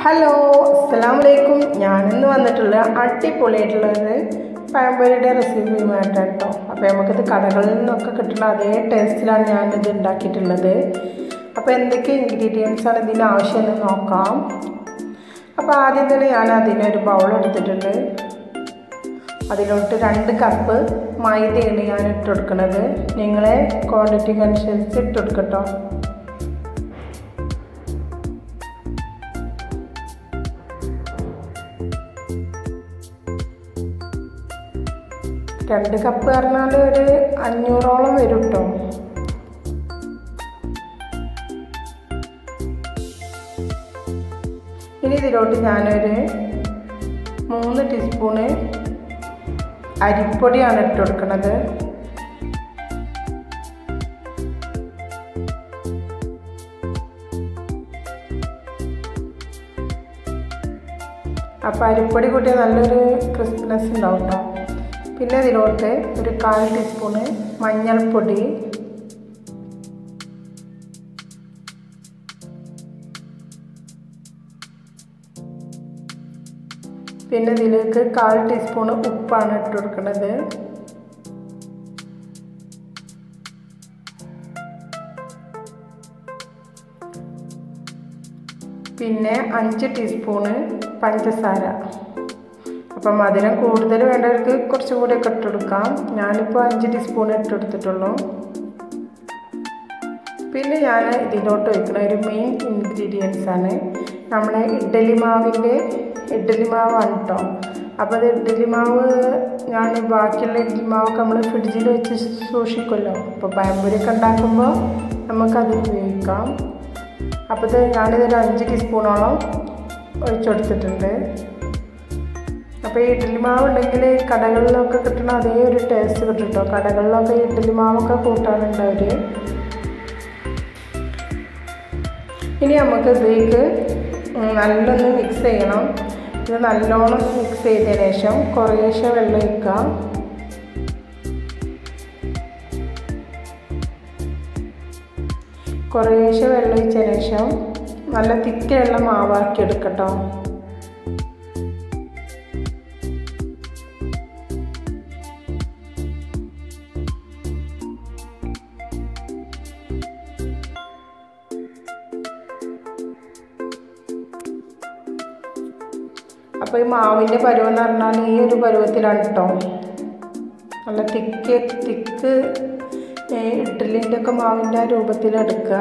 hello അസ്സാം വലൈക്കും ഞാനിന്ന് വന്നിട്ടുള്ള അടിപൊളിയായിട്ടുള്ളൊരു പഴംപൊരിയുടെ റെസിപ്പിയുമായിട്ടാണ് കേട്ടോ അപ്പോൾ നമുക്കിത് കടകളിൽ നിന്നൊക്കെ കിട്ടുന്ന അതേ ടേസ്റ്റിലാണ് ഞാനിത് ഉണ്ടാക്കിയിട്ടുള്ളത് അപ്പോൾ എന്തൊക്കെ ഇൻഗ്രീഡിയൻസ് ആണ് ഇതിന് ആവശ്യമെന്ന് നോക്കാം അപ്പോൾ ആദ്യം തന്നെ ഞാൻ അതിനൊരു ബൗൾ എടുത്തിട്ടുണ്ട് അതിലോട്ട് രണ്ട് കപ്പ് മൈദയാണ് ഞാൻ ഇട്ട് കൊടുക്കുന്നത് നിങ്ങളെ ക്വാണ്ടിറ്റിക്ക് അനുസരിച്ച് ഇട്ട് കൊടുക്കട്ടോ രണ്ട് കപ്പ് പറഞ്ഞാൽ ഒരു അഞ്ഞൂറോളം വരും കേട്ടോ ഇനി ഇതിലോട്ട് ഞാനൊരു മൂന്ന് ടീസ്പൂണ് അരിപ്പൊടിയാണ് ഇട്ട് കൊടുക്കുന്നത് അപ്പോൾ അരിപ്പൊടി കൂട്ടിയ നല്ലൊരു ക്രിസ്പിനെസ് ഉണ്ടാവും കേട്ടോ പിന്നെ ഇതിലോട്ട് ഒരു കാൽ ടീസ്പൂണ് മഞ്ഞൾപ്പൊടി പിന്നെ ഇതിലേക്ക് കാൽ ടീസ്പൂണ് ഉപ്പാണ് ഇട്ട് കൊടുക്കുന്നത് പിന്നെ അഞ്ച് ടീസ്പൂണ് പഞ്ചസാര അപ്പം മധുരം കൂടുതൽ വേണ്ടവർക്ക് കുറച്ചും കൂടി ഒക്കെ ഇട്ടെടുക്കാം ഞാനിപ്പോൾ അഞ്ച് ടീസ്പൂൺ ഇട്ടെടുത്തിട്ടുള്ളൂ പിന്നെ ഞാൻ ഇതിലോട്ട് വയ്ക്കുന്ന ഒരു മെയിൻ ഇൻഗ്രീഡിയൻസ് ആണ് നമ്മുടെ ഇഡ്ഡലി മാവിൻ്റെ ഇഡ്ഡലി മാവാണ് കേട്ടോ അപ്പോൾ അത് ഇഡ്ഡലി മാവ് ഞാൻ ബാക്കിയുള്ള ഇഡ്ഡലി മാവൊക്കെ നമ്മൾ ഫ്രിഡ്ജിൽ വെച്ച് സൂക്ഷിക്കുമല്ലോ അപ്പോൾ പഴംപൊരിയൊക്കെ ഉണ്ടാക്കുമ്പോൾ നമുക്കത് ഉപയോഗിക്കാം അപ്പോൾ ഇത് ഞാനിതൊരു അഞ്ച് ടീസ്പൂണോളം ഒഴിച്ചെടുത്തിട്ടുണ്ട് അപ്പോൾ ഈ ഇഡ്ഡലി മാവ് ഉണ്ടെങ്കിൽ കടകളിലൊക്കെ കിട്ടുന്ന അതേ ഒരു ടേസ്റ്റ് കിട്ടും കേട്ടോ കടകളിലൊക്കെ ഇഡ്ഡലി മാവൊക്കെ കൂട്ടാറുണ്ട് അവർ ഇനി നമുക്ക് ഇതിലേക്ക് നല്ലൊന്ന് മിക്സ് ചെയ്യണം ഇത് നല്ലോണം മിക്സ് ചെയ്തതിന് ശേഷം കുറേശ്ശെ വെള്ളം ഒഴിക്കാം കുറേശ്ശെ വെള്ളം ഒഴിച്ചതിന് ശേഷം നല്ല തിക്കുള്ള മാവാക്കി എടുക്കട്ടോ അപ്പോൾ ഈ മാവിൻ്റെ പരുവം എന്ന് പറഞ്ഞാൽ ഈ ഒരു പരുവത്തിലാണ് കേട്ടോ നല്ല തിക്ക് തിക്ക് ഇഡ്ഡലിൻ്റെ ഒക്കെ മാവിൻ്റെ ആ രൂപത്തിലെടുക്കുക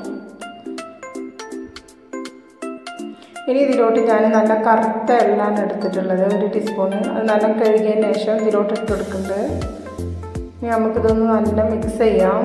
ഇനി ഇതിലോട്ട് ഞാൻ നല്ല കറുത്ത എള്ളാണ് എടുത്തിട്ടുള്ളത് ഒരു ടീസ്പൂണ് അത് നല്ല കഴുകിയതിന് ശേഷം ഇതിലോട്ട് ഇട്ട് കൊടുക്കുന്നുണ്ട് ഇനി നമുക്കിതൊന്ന് നല്ല മിക്സ് ചെയ്യാം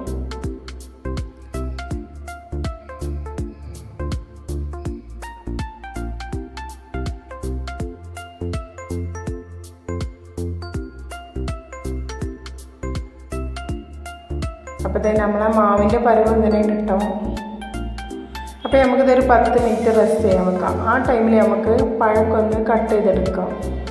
അപ്പോഴത്തേന് നമ്മളെ മാവിൻ്റെ പരുവം ഇങ്ങനെയാണ് കിട്ടും അപ്പോൾ നമുക്കിതൊരു പത്ത് മിനിറ്റ് റെസ്റ്റ് ചെയ്യാൻ വെക്കാം ആ ടൈമിൽ നമുക്ക് പഴക്കൊന്ന് കട്ട് ചെയ്തെടുക്കാം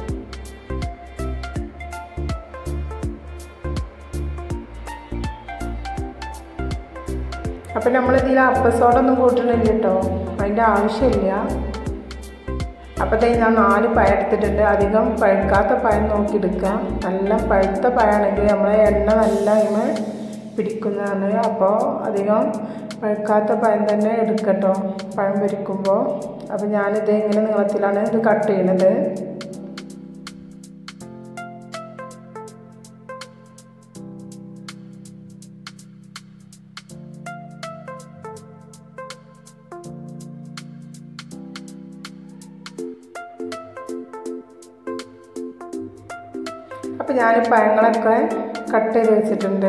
അപ്പം നമ്മളിതിൽ അപ്പസോഡൊന്നും കൂട്ടണില്ല കേട്ടോ അതിൻ്റെ ആവശ്യമില്ല അപ്പോഴത്തേക്ക് ഞാൻ നാല് പഴം എടുത്തിട്ടുണ്ട് അധികം പഴുക്കാത്ത പഴം നോക്കിയെടുക്കുക നല്ല പഴുത്ത പഴമാണെങ്കിൽ നമ്മളെ എണ്ണ നല്ല അതിന് പിടിക്കുന്നതാണ് അപ്പോൾ അധികം പഴുക്കാത്ത പഴം തന്നെ എടുക്കട്ടോ പഴം പൊരിക്കുമ്പോൾ അപ്പോൾ ഞാനിത് ഇങ്ങനെ നീളത്തിലാണ് ഇത് കട്ട് ചെയ്യണത് അപ്പോൾ ഞാൻ പഴങ്ങളൊക്കെ കട്ട് ചെയ്ത് വെച്ചിട്ടുണ്ട്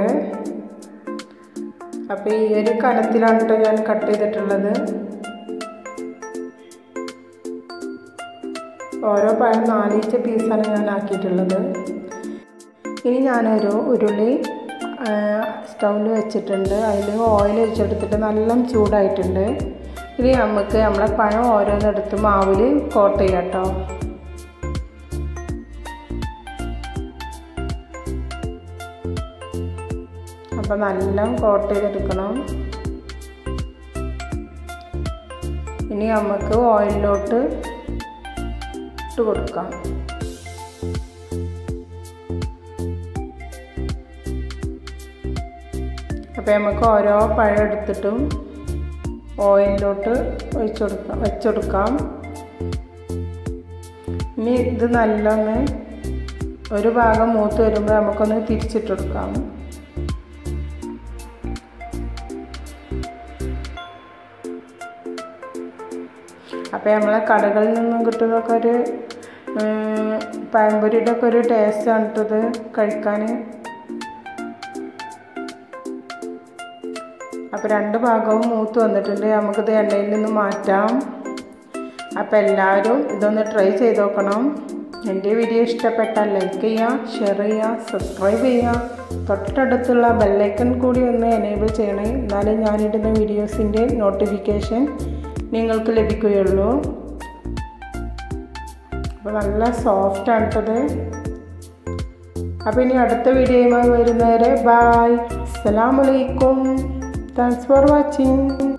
അപ്പോൾ ഈ ഒരു കനത്തിലാണ് കേട്ടോ ഞാൻ കട്ട് ചെയ്തിട്ടുള്ളത് ഓരോ പഴം നാലീച്ച പീസാണ് ഞാൻ ആക്കിയിട്ടുള്ളത് ഇനി ഞാനൊരു ഉരുളി സ്റ്റൗവിൽ വെച്ചിട്ടുണ്ട് അതിൽ ഓയിൽ വെച്ചെടുത്തിട്ട് നല്ല ചൂടായിട്ടുണ്ട് ഇനി നമുക്ക് നമ്മളെ പഴം ഓരോന്നെടുത്ത് മാവിൽ കോട്ട് ചെയ്യാം കേട്ടോ അപ്പോൾ നല്ല കോട്ട് ചെയ്തെടുക്കണം ഇനി നമുക്ക് ഓയിലിലോട്ട് ഇട്ട് കൊടുക്കാം അപ്പോൾ നമുക്ക് ഓരോ പഴം എടുത്തിട്ടും ഓയിലിലോട്ട് ഒഴിച്ചു കൊടുക്കാം വെച്ചുകൊടുക്കാം ഇനി ഇത് നല്ലൊന്ന് ഒരു ഭാഗം മൂത്ത് വരുമ്പോൾ നമുക്കൊന്ന് തിരിച്ചിട്ട് കൊടുക്കാം അപ്പോൾ നമ്മളെ കടകളിൽ നിന്നും കിട്ടുന്നതൊക്കെ ഒരു പഴംപൊരിയുടെ ഒക്കെ ഒരു ടേസ്റ്റാണ് ഇത് കഴിക്കാൻ അപ്പോൾ രണ്ട് ഭാഗവും മൂത്ത് വന്നിട്ടുണ്ട് നമുക്കിത് എണ്ണയിൽ നിന്ന് മാറ്റാം അപ്പോൾ എല്ലാവരും ഇതൊന്ന് ട്രൈ ചെയ്ത് നോക്കണം എൻ്റെ വീഡിയോ ഇഷ്ടപ്പെട്ടാൽ ലൈക്ക് ചെയ്യുക ഷെയർ ചെയ്യുക സബ്സ്ക്രൈബ് ചെയ്യുക തൊട്ടടുത്തുള്ള ബെല്ലൈക്കൺ കൂടി ഒന്ന് എനേബിൾ ചെയ്യണേ എന്നാലേ ഞാനിടുന്ന വീഡിയോസിൻ്റെ നോട്ടിഫിക്കേഷൻ നിങ്ങൾക്ക് ലഭിക്കുകയുള്ളൂ അപ്പോൾ നല്ല സോഫ്റ്റാണ് കേട്ടത് അപ്പോൾ ഇനി അടുത്ത വീഡിയോയുമായി വരുന്നവരെ ബായ് അസ്സലാമലൈക്കും താങ്ക്സ് ഫോർ വാച്ചിങ്